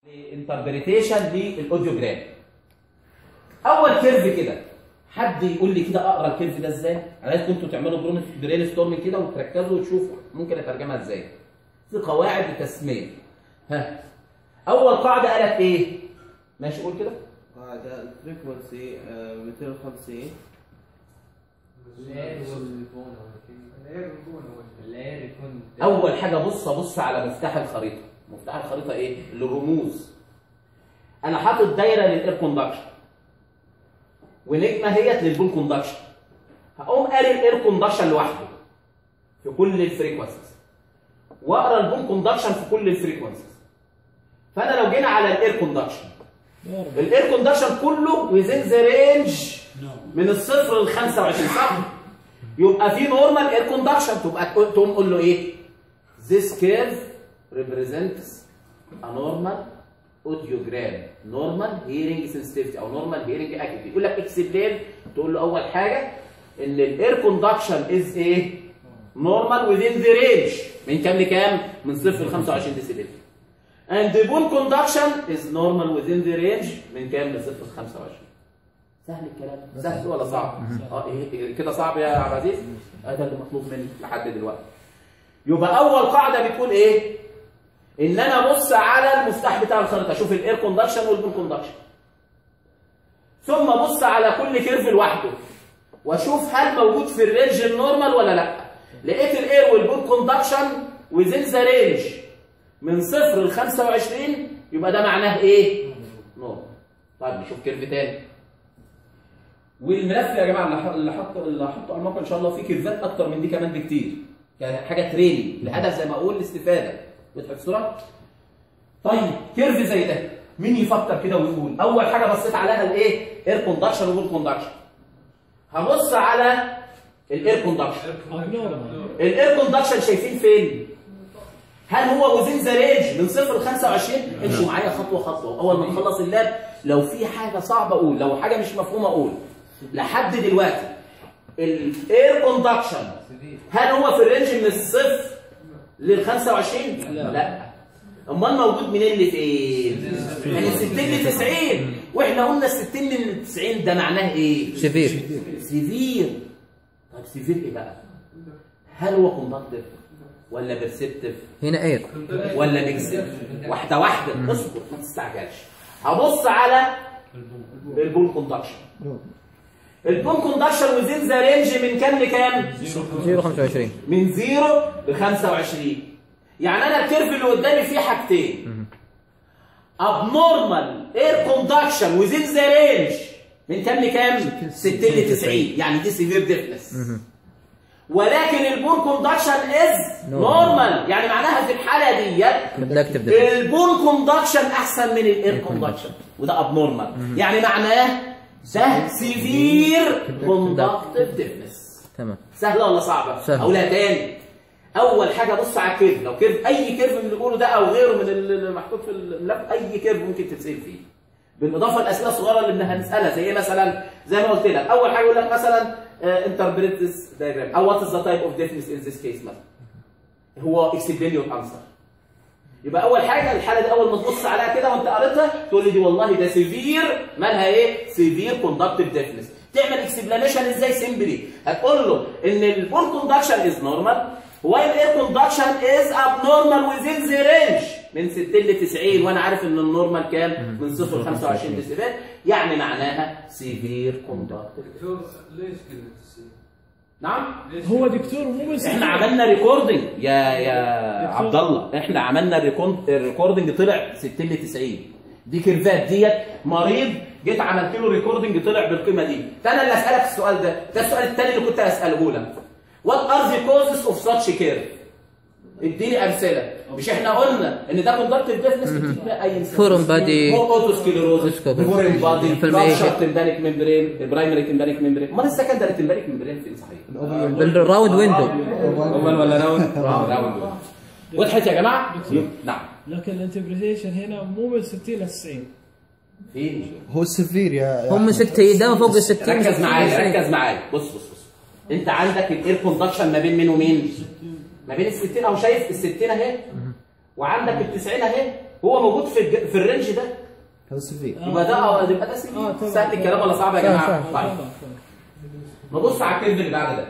انتربريتيشن للاوديوجرام اول كيرف كده حد يقول لي كده اقرا الكيرف ده ازاي انا عايزكم انتوا تعملوا برين ستورم كده وتركزوا وتشوفوا ممكن اترجمها ازاي في قواعد التسميه ها اول قاعده قالت ايه ماشي قول كده قاعدة الفريكونسي 250 اول حاجه بص ابص على مفتاح الخريطه مفتاح الخريطه ايه الرموز انا حاطط دايره للاير كوندكشن ونجمه هي للبول كوندكشن هقوم قاري الاير كوندكشن لوحده في كل الفريكونسيز واقرا البول كوندكشن في كل الفريكونسيز فانا لو جينا على الاير كوندكشن الاير كوندكشن كله ويزين ذا رينج من الصفر ل 25 صح؟ يبقى في نورمال اير كوندكشن تبقى تقول- تقوم قول له ايه؟ This curve represents a normal audiogram normal hearing sensitivity او normal hearing acuity يقول لك explain تقول له اول حاجه ان الاير كوندكشن از ايه؟ normal within the range من كام لكام؟ من صفر ل 25 ديسيبل and the bone conduction is normal within the range من كام لصفر ل 25 سهل الكلام سهل ولا صعب اه إيه- إيه كده صعب يا عبد العزيز هذا اللي مطلوب مني لحد دلوقتي يبقى اول قاعده بتقول ايه ان انا ابص على المفتاح بتاع الخريطه اشوف الاير كوندكشن والبول كوندكشن ثم ابص على كل كيرف لوحده واشوف هل موجود في الرينج النورمال ولا لا لقيت الاير والبول كوندكشن وزين ذا رينج من صفر ل 25 يبقى ده معناه ايه نورمال طيب نشوف كيرف تاني والملف يا جماعه اللي ح- اللي حط اللي هحطه على الموقع ان شاء الله فيه كيرفات اكتر من دي كمان بكتير يعني حاجه تريننج الهدف زي ما اقول الاستفاده وضحت الصوره طيب كيرف زي ده مين يفكر كده ويقول اول حاجه بصيت عليها الايه اير كوندكشن وبول كوندكشن هبص على الاير كوندكشن الاير كوندكشن شايفين فين هل هو وزين ذا رينج من صفر ل 25 امشوا معايا خطوه خطوه اول ما نخلص اللاب لو في حاجه صعبه اقول لو حاجه مش مفهومه اقول لحد دلوقتي الاير كوندكشن هل هو في الرينج من الصفر لل 25 لا, لا. امال موجود منين لفين من 60 ل 90 واحنا قلنا 60 ل 90 ده معناه ايه سيفير سيفير طيب سيفير ايه بقى هل هو كوندكتيف ولا بيرسبتيف هنا اير ولا نكسب واحده واحده اصبر ما تستعجلش هبص على البول كوندكشن البول كوندكشن وزين ذا رينج من كام لكام 025 من 0 ل 25 يعني انا الكيرف اللي قدامي فيه حاجتين ابنورمال اير كوندكشن وزين ذا رينج من كام لكام 60 ل 90 يعني دي سيفير ديفنس ولكن البول كوندكشن از نورمال يعني معناها في الحاله ديت كوندكتيف ديفنس البول كوندكشن احسن من الاير كوندكشن وده ابنورمال يعني معناه ده سيفير كوندكتيف ديفنس تمام سهله ولا صعبه سهلة. اقولها تاني اول حاجه بص على الكيرف لو كيرف اي كيرف من اللي بيقوله ده او غيره من اللي محطوط في الملف اي كيرف ممكن تتسال فيه بالاضافه للاسئله الصغيره اللي هنسالها زي ايه مثلا زي ما قلت لك اول حاجه يقول لك مثلا انتربريت ذس دايجرام او وات از ذا تايب اوف ديفنس ان ذس كيس مثلا هو اكسبلين يور انسر يبقى اول حاجه الحاله دي اول ما تبص عليها كده وانت قريتها تقول لي دي والله ده سيفير مالها ايه سيفير كوندكتيف ديفنس تعمل اكسبلانيشن ازاي سيمبلي هتقول له ان البول كوندكشن از نورمال وايل اير كوندكشن از ابنورمال ويزين ذا رينج من 60 ل 90 وانا عارف ان النورمال كام من 0 ل 25 ديسيبل يعني معناها سيفير كوندكتيف دكتور ليش كلمة السن؟ نعم هو دكتور مو بس احنا عملنا ريكوردنج يا يا عبد الله احنا عملنا الريكون- الريكوردنج طلع 60 ل 90 دي كيرفات ديت مريض جيت عملت له ريكوردنج طلع بالقيمه دي فانا اللي اسالك السؤال ده ده السؤال الثاني اللي كنت هساله لك وات ار ذا كوزز اوف ساتش كيرف اديني امثله مش احنا قلنا ان ده كوندكتيف ديفنس اي انسان Foreign body. هو اوتوسكليروز Sclerosis. فورين بادي Inflammation. رابشر تمبانيك ممبرين البرايمري تمبانيك ممبرين امال السكندري تمبانيك ممبرين فين صحيح بالراوند ويندو اوفر ولا راوند؟ راوند وضحت يا جماعه؟ نعم لكن الانتربريتيشن هنا مو من 60 ل 90 فين؟ هو السفير يا يا هم 60 ده فوق ال 60 ركز معايا ركز معايا بص بص بص انت عندك الاير كوندكشن ما بين مين ومين؟ ما بين ال 60 اهو شايف ال 60 اهي وعندك ال 90 اهي هو موجود في الج- في الرينج ده هذا سيفير يبقى ده اه يبقى ده سهل اه تمام سهل الكلام ولا صعب يا فاهم، جماعه فاهم. طيب تمام، تمام. نبص على الكيرف اللي بعد ده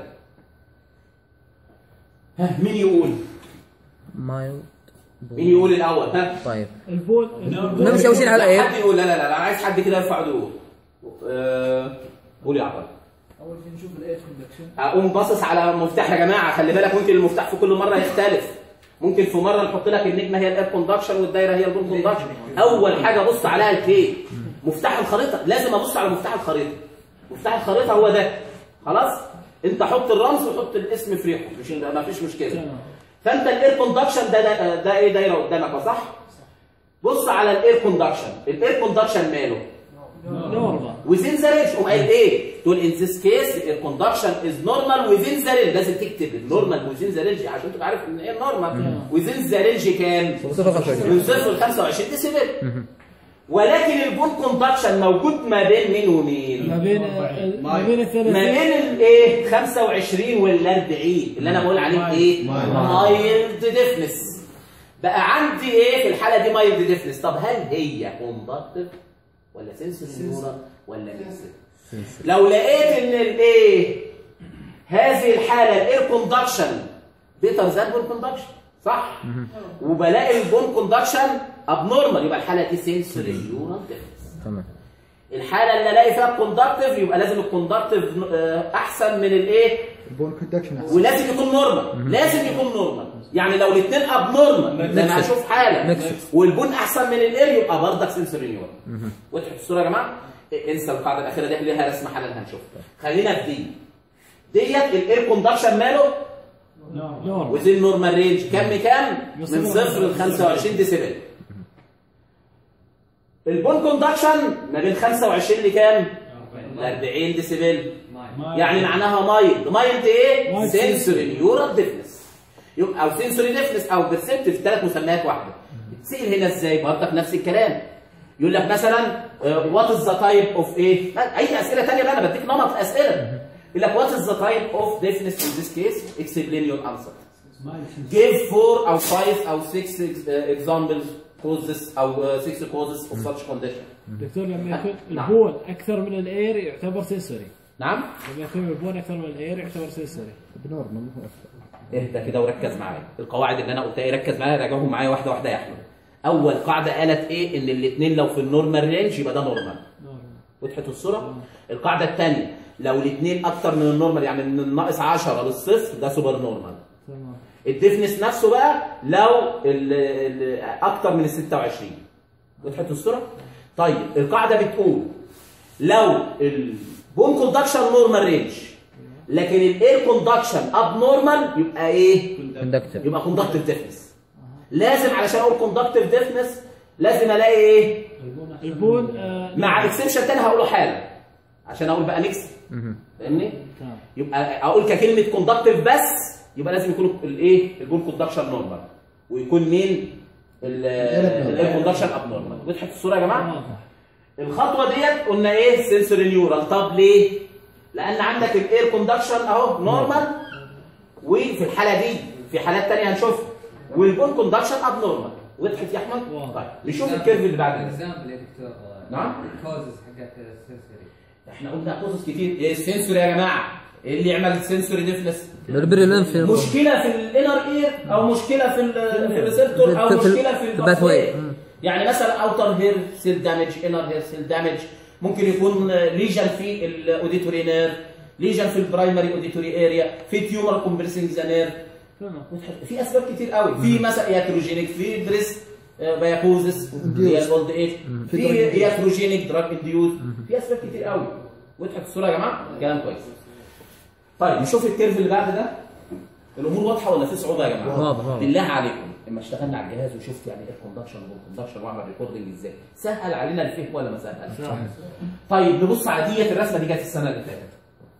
ها مين يقول مايلد مين يقول الاول ها طيب البول البول- نمشي اول شيء على لا، ايه؟ حد يقول لا لا لا انا عايز حد كده يرفع ايده يقول آه، قول يا عطل اول شيء نشوف الاير كوندكشن اقوم باصص على مفتاح يا جماعه خلي بالك ممكن المفتاح في كل مره يختلف ممكن في مره نحط لك النجمه هي الاير كوندكشن والدايره هي البول كوندكشن اول حاجه بص عليها الكي مفتاح الخريطه لازم ابص على مفتاح الخريطه مفتاح الخريطه هو ده خلاص انت حط الرمز وحط الاسم في ريحه مش ما فيش مشكله تمام فانت الاير كوندكشن ده ده, ده ايه دايره قدامك صح بص على الاير كوندكشن الاير كوندكشن ماله نورمال within the range قوم قايل ايه؟ تقول in this case the conduction is normal within the range لازم تكتب normal within the range عشان تبقى عارف ان ايه normal within the range كام؟ صفر خمسة وعشرين. من صفر ل 25 ديسيبل ولكن البول كوندكشن موجود ما بين مين ومين؟ ما بين ال- ما بين ما الثلاثين بين الايه 25 وال 40 اللي انا بقول عليه ايه؟ مايلد ديفنس بقى عندي ايه في الحاله دي مايلد ديفنس طب هل هي كوندكتيف ولا سنسوري نيورال ولا ميكسد؟ لو لقيت ان الايه هذه الحاله الاير كوندكشن بيتر ذان بون كوندكشن صح؟ وبلاقي البون كوندكشن ابنورمال يبقى الحاله دي سنسوري نيورال ديفنس تمام الحاله اللي الاقي فيها الكوندكتيف يبقى لازم الكوندكتيف آه، احسن من الايه البون كوندكشن احسن ولازم يكون نورمال لازم يكون نورمال يعني لو الاثنين اب نورمال ده انا ميكسد. هشوف حاله ميكسد. والبون احسن من الاير يبقى برضك سنسوري نيورال وضحت الصوره يا جماعه إيه، انسى القاعده الاخيره دي ليها رسمه حالا هنشوفها خلينا في دي ديت الاير كوندكشن ماله نورمال وزين نورمال رينج كام كام من من صفر ل 25 ديسيبل البون كوندكشن ما بين 25 لكام ل 40 ديسيبل يعني معناها مايلد مايلد ايه مايلد سنسوري نيورال ديفنس يبقى او سنسوري ديفنس او بيرسبتيف ثلاث مسميات واحده تسال هنا ازاي برضك نفس الكلام يقول لك مثلا وات از ذا تايب اوف ايه اي اسئله ثانيه بقى انا بديك نمط اسئله يقول لك وات از ذا تايب اوف ديفنس ان ذيس كيس اكسبلين يور انسر give four او five او six uh, examples causes او uh, six causes of such condition دكتور لما يكون نعم. البول اكثر من الاير يعتبر سنسوري نعم لما يكون البول اكثر من الاير يعتبر سنسوري بنورمال مو أكثر. اهدى كده وركز معايا القواعد اللي انا قلتها ايه ركز معايا راجعهم معايا واحده واحده يا احمد اول قاعده قالت ايه ان الاثنين لو في النورمال رينج يبقى ده نورمال نورمال وضحت الصوره القاعده الثانيه لو الاثنين اكتر من النورمال يعني من الناقص 10 للصفر ده سوبر نورمال تمام الديفنس نفسه بقى لو ال ال اكتر من ال 26 وضحت الصوره طيب القاعده بتقول لو البون كوندكشن نورمال رينج لكن الاير كوندكشن اب نورمال يبقى ايه كوندكتيف يبقى كوندكتيف ديفنس لازم علشان اقول كوندكتيف ديفنس لازم الاقي ايه البول آه مع اكسبشن تاني هقوله حالا عشان اقول بقى ميكس فاهمني تمام يبقى اقول ككلمه كوندكتيف بس يبقى لازم يكون الايه البول كوندكشن نورمال ويكون مين الاير كوندكشن اب نورمال وضحت الصوره يا جماعه واضح الخطوه ديت قلنا ايه سنسوري نيورال طب ليه لان عندك الاير كوندكشن اهو نورمال وفي الحاله دي في حالات تانية هنشوفها والبول كوندكشن اب نورمال وضحت يا احمد واضح. طيب نشوف الكيرف اللي بعد ده اكزامبل يا دكتور نعم. الكوزز حقت السنسوري احنا قلنا قصص كتير ايه السنسوري يا جماعه ايه اللي يعمل سنسوري ديفنس البري لينف مشكله في الانر اير او مشكله في ال في الريسبتور او في- في- مشكله في في الباثواي. الباثواي يعني مثلا اوتر هير سيل دامج انر هير سيل دامج ممكن يكون ليجن في الاوديتوري نير ليجن في البرايمري اوديتوري اريا في تيومر كومبرسنج ذا نير تمام في اسباب كتير قوي في مثلا ياتروجينيك في بريس بايكوزس اللي هي الاولد ايج في ياتروجينيك دراج انديوز في اسباب كتير قوي وضحت الصوره يا جماعه كلام كويس طيب نشوف الكيرف اللي بعد ده الامور واضحه ولا في صعوبه يا جماعه واضح، واضح. بالله عليكم لما اشتغلنا على الجهاز وشفت يعني ايه كوندكشن والكوندكشن واعمل ريكوردنج ازاي سهل علينا الفهم ولا ما سهلش طيب نبص على ديت الرسمه دي جت السنه اللي فاتت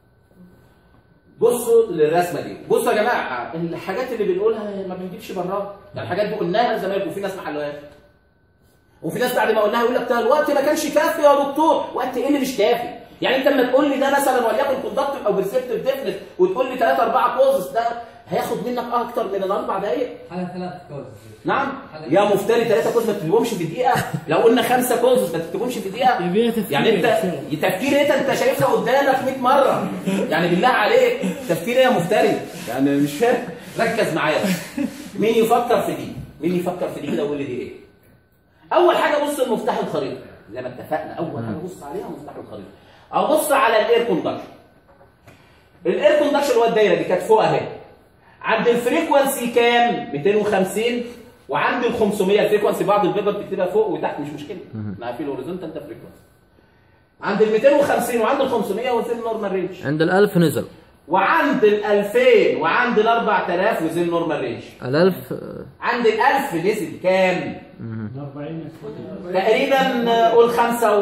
بصوا للرسمه دي بصوا يا جماعه الحاجات اللي بنقولها ما بنجيبش براها ده الحاجات دي قلناها لزمايلكم وفي ناس ما حلوهاش وفي ناس بعد ما قلناها يقول لك ده الوقت ما كانش كافي يا دكتور وقت ايه اللي مش كافي يعني انت لما تقول لي ده مثلا وليكن كوندكتيف او برسبتيف ديفنس وتقول لي 3 4 كوزز ده هياخد منك اكتر من الاربع دقائق على ثلاث كوز نعم يا مفتري ثلاثة كوز ما تكتبهمش في دقيقة لو قلنا خمسة كوز ما تكتبهمش في دقيقة يبيها تفكير يعني انت تفكير ايه انت شايفها قدامك 100 مرة يعني بالله عليك تفكير ايه يا مفتري يعني مش فاهم ركز معايا مين يفكر في دي مين يفكر في دي كده ويقول لي دي ايه اول حاجة بص المفتاح الخريطة زي ما اتفقنا اول حاجة بص عليها مفتاح الخريطة ابص على الاير كوندكشن الاير كوندكشن اللي هو الدايره دي كانت فوق اهي عند الفريكونسي كام 250 وعند ال 500 الفريكونسي بعض البيبر بتكتبها فوق وتحت مش مشكله احنا عارفين الهوريزونتال انت فريكونسي عند ال 250 وعند ال 500 وزي النورمال رينج عند الألف نزل وعند ال 2000 وعند ال 4000 وزي النورمال رينج الألف آه، عند ال 1000 نزل كام 40 تقريبا آه، قول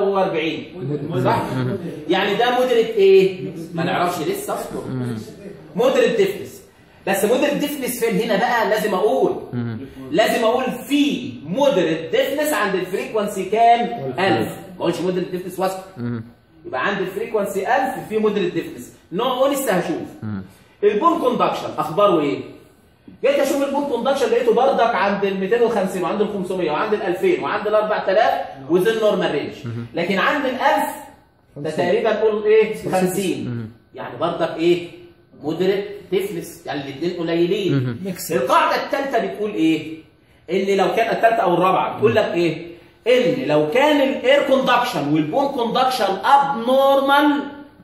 45 صح يعني ده مودريت ايه ما نعرفش لسه اصلا مودريت ديفنس بس مودريت ديفنس فين هنا بقى لازم اقول لازم اقول في مودريت ديفنس عند الفريكونسي كام 1000 ما اقولش مودريت ديفنس واسع يبقى عند الفريكونسي 1000 في مودريت ديفنس نوع لسه هشوف البون كوندكشن اخباره ايه جيت اشوف البون كوندكشن لقيته بردك عند ال 250 وعند ال 500 وعند ال 2000 وعند ال 4000 وزي النورمال رينج لكن عند ال 1000 ده تقريبا قول ايه 50 يعني بردك ايه مودريت ديفنس يعني الاثنين قليلين ميكس القاعده الثالثه بتقول ايه ان لو كان الثالثه او الرابعه بتقول لك ايه ان لو كان الاير كوندكشن والبون كوندكشن اب نورمال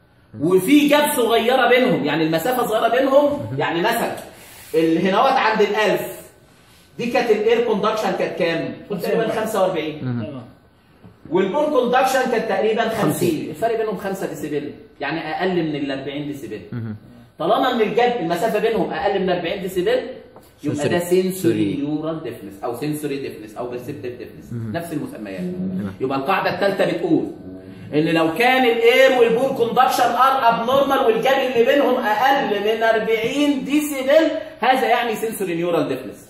وفي جاب صغيره بينهم يعني المسافه صغيره بينهم يعني مثلا الهناوات عند ال1000 دي كانت الاير كوندكشن كانت كام؟ كنت تقريبا 45 تمام والبون كوندكشن كانت تقريبا 50 الفرق بينهم 5 ديسيبل يعني اقل من ال 40 ديسيبل طالما ان الجاب المسافه بينهم اقل من 40 ديسيبل يبقى ده Sensory. سنسوري نيورال ديفنس او سنسوري ديفنس او بيرسبتيف ديفنس نفس المسميات يبقى القاعده الثالثه بتقول ان لو كان الاير والبون كوندكشن ار اب نورمال والجاب اللي بينهم اقل من 40 ديسيبل هذا يعني سنسوري نيورال ديفنس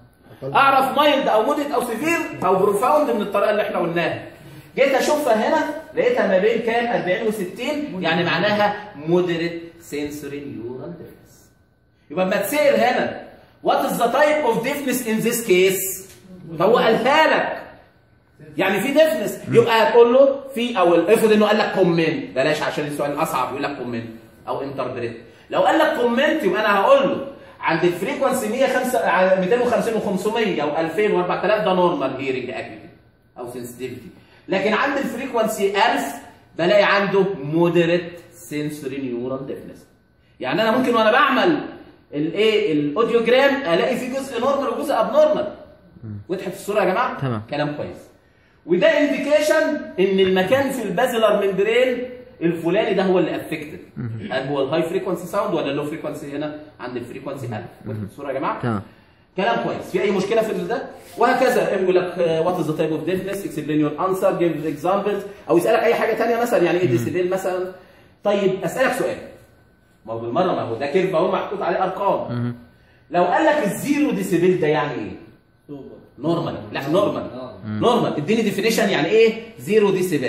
اعرف مايلد او موديت او سيفير او بروفاوند من الطريقه اللي احنا قلناها جيت اشوفها هنا لقيتها ما بين كام 40 و60 يعني معناها مودريت سنسوري نيورال ديفنس يبقى اما تسال هنا وات از ذا تايب اوف ديفنس ان ذيس كيس فهو قالها لك يعني في ديفنس يبقى هتقول له في او افرض انه قال لك كومنت بلاش عشان السؤال اصعب يقول لك كومنت او انتربريت لو قال لك كومنت يبقى انا هقول له عند الفريكونسي 105 ع- 250 و500 او 2000 و4000 ده نورمال هيرنج اكتيفيتي او سنسيتيفيتي لكن عند الفريكونسي 1000 بلاقي عنده مودريت سنسوري نيورال ديفنس يعني انا ممكن وانا بعمل الايه الاوديوجرام الاقي في جزء نورمال وجزء اب نورمال وضحت الصوره يا جماعه تمام. كلام كويس وده انديكيشن ان المكان في البازلر ممبرين الفلاني ده هو اللي افكتد هل هو الهاي فريكونسي ساوند ولا اللو فريكونسي هنا عند الفريكونسي 1000 وضحت الصوره يا جماعه تمام كلام كويس في اي مشكله في ده وهكذا يقول لك وات از ذا تايب اوف ديفنس اكسبلين يور انسر جيف اكزامبلز او يسالك اي حاجه ثانيه مثلا يعني ايه ديسيبل مثلا طيب اسالك سؤال ما هو بالمره ما هو ده كيرف اهو محطوط عليه ارقام لو قال لك الزيرو ديسيبل ده يعني ايه سوبر نورمال لا نورمال نورمال اديني ديفينيشن يعني ايه زيرو ديسيبل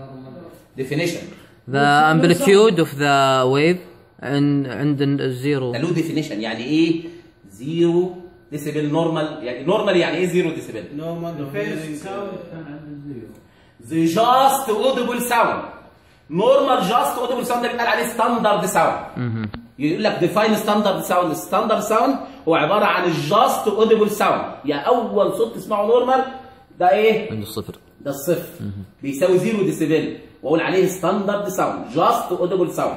ديفينيشن The amplitude of the wave عند عند الزيرو ده له ديفينيشن يعني ايه زيرو ديسيبل نورمال يعني نورمال يعني ايه زيرو ديسيبل نورمال فيس ساوند كان عند الزيرو the just audible sound normal just audible sound ده بيتقال عليه standard sound يقول لك define standard sound standard sound هو عباره عن الجاست audible sound يعني اول صوت تسمعه نورمال ده ايه عند الصفر ده الصفر بيساوي زيرو ديسيبل واقول عليه ستاندرد ساوند جاست اودبل ساوند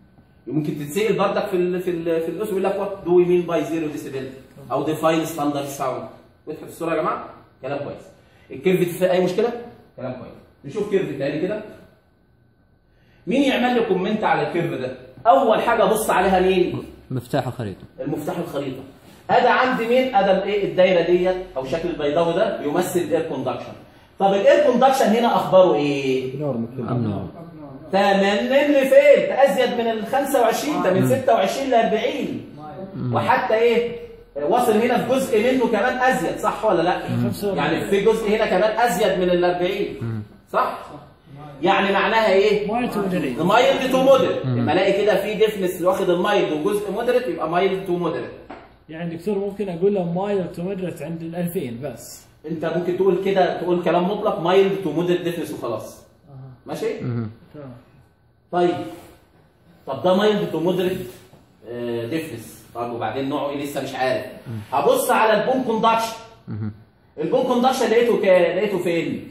ممكن تتسال بردك في ال في ال في النص يقول لك وات دو وي مين باي زيرو ديسيبل او ديفاين ستاندرد ساوند وضحت الصوره يا جماعه كلام كويس الكيرف دي فيها اي مشكله كلام كويس نشوف كيرف تاني كده مين يعمل لي كومنت على الكيرف ده اول حاجه ابص عليها مين مفتاح الخريطة المفتاح الخريطه ادي عندي مين ادي الايه الدايره ديت او شكل البيضاوي ده بيمثل الاير كوندكشن طب الاير كوندكشن هنا اخباره ايه نورمال كده أمنون تمام لفين ازيد من ال 25 ده من 26 ل 40 وحتى ايه وصل هنا في جزء منه كمان ازيد صح ولا لا 45. يعني في جزء هنا كمان ازيد من ال 40 صح يعني معناها ايه ما يتوجد مايلد تو مودريت لما الاقي كده في ديفنس واخد المايلد وجزء مودريت يبقى مايلد تو مودريت يعني دكتور ممكن اقول له مايل تو مدرت عند ال 2000 بس انت ممكن تقول كده تقول كلام مطلق مايلد تو مودريت ديفنس وخلاص ماشي تمام طيب طب ده مايلد تو مودريت ديفنس طب وبعدين نوعه ايه لسه مش عارف هبص على البون كوندكشن البون كوندكشن لقيته كا... لقيته فين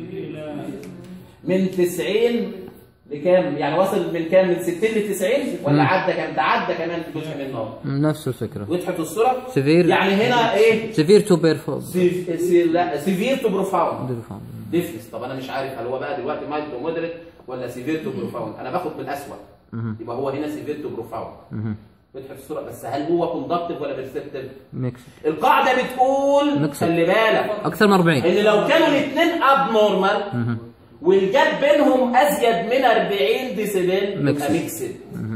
من 90 لكام يعني واصل من كام من 60 ل 90 ولا عدى كام ده عدى كمان في جزء منه نفس الفكره وضحت الصوره سيفير يعني هنا ايه سيفير تو بيرفورم سي... سي... لا سيفير تو بروفاوند ديفنس طب انا مش عارف هل هو بقى دلوقتي مايلد تو مودريت ولا سيفير تو بروفاوند انا باخد من الاسوأ يبقى هو هنا سيفير تو بروفاوند وضحت الصوره بس هل هو كوندكتيف ولا بيرسبتيف ميكس القاعده بتقول مكسب. خلي بالك اكثر من 40 ان لو كانوا الاثنين اب نورمال والجاب بينهم ازيد من 40 ديسيبل ميكسد. يبقى ميكسد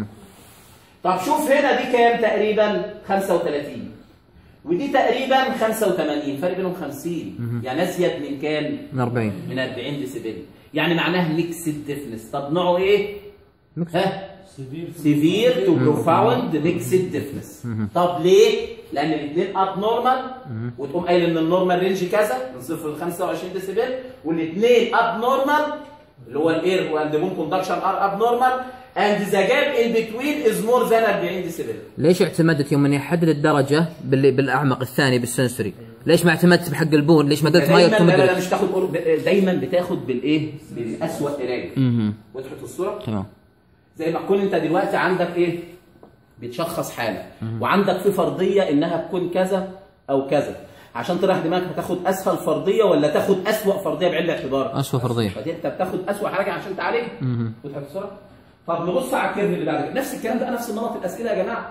طب شوف هنا دي كام تقريبا 35 ودي تقريبا 85 فرق بينهم 50 يعني ازيد من كام من 40 من 40 ديسيبل يعني معناها ميكسد ديفنس طب نوعه ايه ميكس ها سيفير تو بروفاوند ميكسد ديفنس طب ليه؟ لان الاثنين اب نورمال وتقوم قايل ان النورمال رينج كذا من 0 ل 25 ديسيبل والاثنين اب نورمال اللي هو الاير واند بون كوندكشن ار اب نورمال اند ذا جاب ان بتوين از مور ذان 40 ديسيبل ليش اعتمدت يوم اني احدد الدرجه باللي بالاعمق الثاني بالسنسوري؟ ليش ما اعتمدت بحق البون؟ ليش ما قلت مايل دايما تو لا لا لا مدريد؟ مش تاخد قرب- دايما بتاخد بالايه؟ بالاسوأ قرايه اها وضحت الصوره؟ تمام زي ما تكون انت دلوقتي عندك ايه بتشخص حاله وعندك في فرضيه انها تكون كذا او كذا عشان تريح دماغك هتاخد اسهل فرضيه ولا تاخد اسوأ فرضيه بعين الاعتبار اسوء فرضيه فدي انت بتاخد اسوأ حاجه عشان تعالجها وضحت الصوره طب نبص على الكيرف اللي بعد كده نفس الكلام ده نفس نمط الاسئله يا جماعه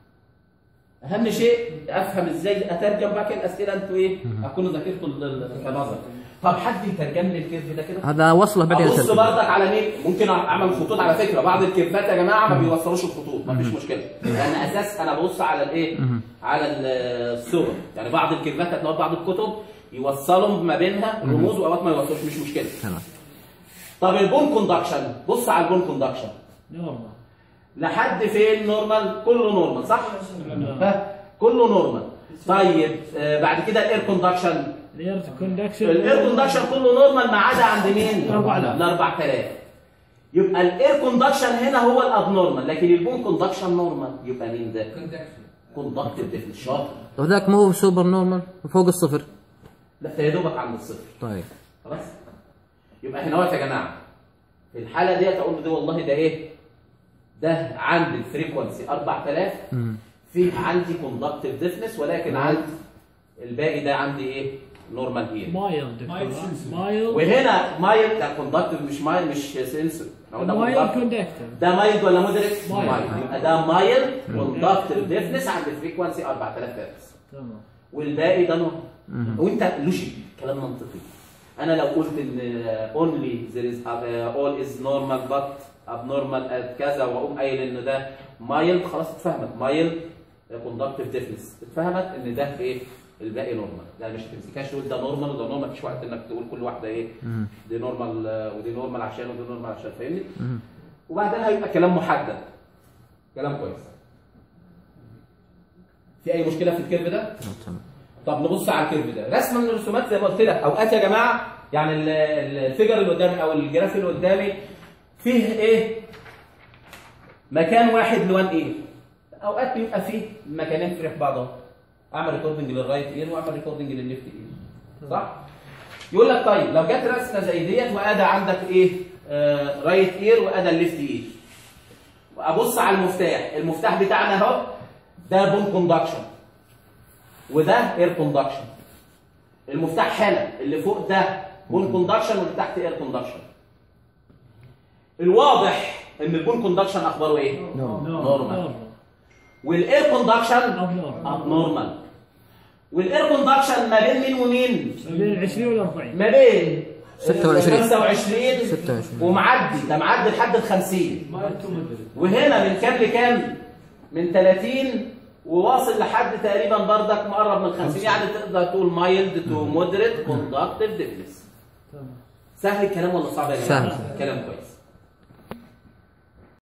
اهم شيء افهم ازاي اترجم بقى كده الاسئله انتوا ايه اكونوا ذاكرتوا ال- ال- كنظر طب حد يترجم لي الكيرف ده كده هذا وصله بعدين ابص أترجم. بردك على مين ممكن اعمل خطوط على فكره بعض الكيرفات يا جماعه ما بيوصلوش الخطوط ما فيش مشكله لان اساس انا ببص على الايه على ال- الصور يعني بعض الكيرفات هتلاقوا بعض الكتب يوصلوا ما بينها رموز واوقات ما يوصلوش مش مشكله تمام طب البون كوندكشن بص على البون كوندكشن نورمال لحد فين نورمال كله نورمال صح ها كله نورمال طيب آه بعد كده الاير كوندكشن الاير كوندكشن الاير كوندكشن كله نورمال ما عدا عند مين 4000. ال 4000 يبقى الاير كوندكشن هنا هو الاب نورمال لكن البون كوندكشن نورمال يبقى مين ده كوندكتيف ديفنس شاطر وذاك مو سوبر نورمال فوق الصفر ده انت يا دوبك عند الصفر طيب خلاص يبقى هنا واقف يا جماعه في الحاله ديت اقول له دي والله ده ايه ده عند الفريكونسي 4000 في عندي كوندكتيف ديفنس ولكن عند الباقي ده عندي ايه نورمال هير مايل دكتور مايل سنسور. مايل وهنا مايل ده كوندكتيف مش مايل مش سنسور ده مايل conductive. كوندكتور ده مايل ولا مودريت؟ مايل. يبقى ده مايل كوندكتيف ديفنس عند الفريكونسي 4000 هرتز تمام والباقي ده نورمال وانت لوجيك كلام منطقي انا لو قلت ان اونلي there is uh, all is normal but abnormal at كذا واقوم قايل ان ده مايل خلاص اتفهمت مايل كوندكتيف ديفنس اتفهمت ان ده ايه الباقي نورمال يعني مش تمسكهاش تقول ده نورمال وده نورمال مفيش وقت انك تقول كل واحده ايه دي نورمال آه، ودي نورمال عشان ودي نورمال عشان فاهمني وبعدين هيبقى كلام محدد كلام كويس في اي مشكله في الكيرف ده تمام طب نبص على الكيرف ده رسمه من الرسومات زي ما قلت لك اوقات يا جماعه يعني ال- ال- الفيجر اللي قدامي او الجراف اللي قدامي فيه ايه مكان واحد لوان ايه اوقات بيبقى فيه مكانين في بعضهم اعمل ريكوردنج للرايت اير واعمل ريكوردنج للليفت اير صح يقول لك طيب لو جت رسمه زي ديت وادى عندك ايه آه رايت اير وادى الليفت اير وابص على المفتاح المفتاح بتاعنا اهو ده بون كوندكشن وده اير كوندكشن المفتاح هنا اللي فوق ده بون كوندكشن واللي تحت اير كوندكشن الواضح ان البون كوندكشن اخباره ايه نورمال والاير كوندكشن ابنورمال اب نورمال والاير كوندكشن ما بين مين ومين ما بين 20 وال 40 ما بين 26. 25 26. ومعدي ده معدي لحد ال 50 مايل تو مدريد وهنا من كام لكام؟ من 30 وواصل لحد تقريبا بردك مقرب من 50 يعني تقدر تقول مايلد تو مودريت كوندكتيف ديفنس تمام سهل الكلام ولا صعب يا جماعه؟ سهل. كلام كويس